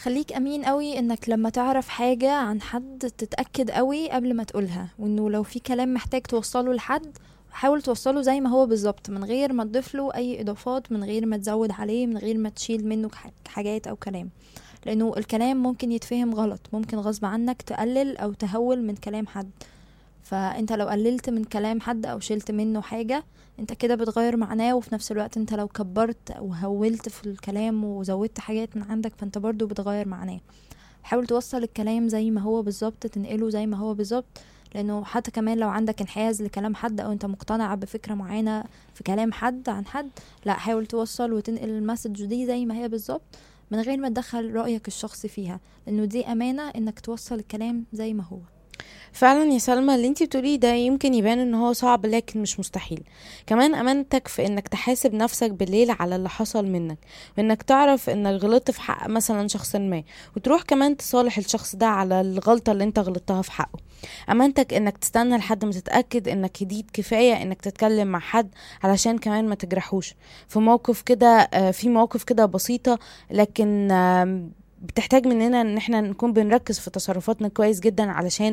خليك امين قوي انك لما تعرف حاجة عن حد تتأكد قوي قبل ما تقولها وانه لو في كلام محتاج توصله لحد حاول توصله زي ما هو بالظبط من غير ما تضيف له اي اضافات من غير ما تزود عليه من غير ما تشيل منه ح- حاجات او كلام لانه الكلام ممكن يتفهم غلط ممكن غصب عنك تقلل او تهول من كلام حد فانت لو قللت من كلام حد او شلت منه حاجة انت كده بتغير معناه وفي نفس الوقت انت لو كبرت وهولت في الكلام وزودت حاجات من عندك فانت برضو بتغير معناه حاول توصل الكلام زي ما هو بالظبط تنقله زي ما هو بالظبط لانه حتى كمان لو عندك انحياز لكلام حد او انت مقتنع بفكرة معينة في كلام حد عن حد لا حاول توصل وتنقل المسج دي زي ما هي بالظبط من غير ما تدخل رأيك الشخصي فيها لانه دي امانة انك توصل الكلام زي ما هو فعلا يا سلمى اللي انتي بتقوليه ده يمكن يبان ان هو صعب لكن مش مستحيل كمان امانتك في انك تحاسب نفسك بالليل على اللي حصل منك وانك تعرف انك غلطت في حق مثلا شخص ما وتروح كمان تصالح الشخص ده على الغلطة اللي انت غلطتها في حقه امانتك انك تستنى لحد ما تتأكد انك هديت كفاية انك تتكلم مع حد علشان كمان ما تجرحوش في موقف كده آه، في مواقف كده بسيطة لكن آم، بتحتاج مننا ان احنا نكون بنركز في تصرفاتنا كويس جدا علشان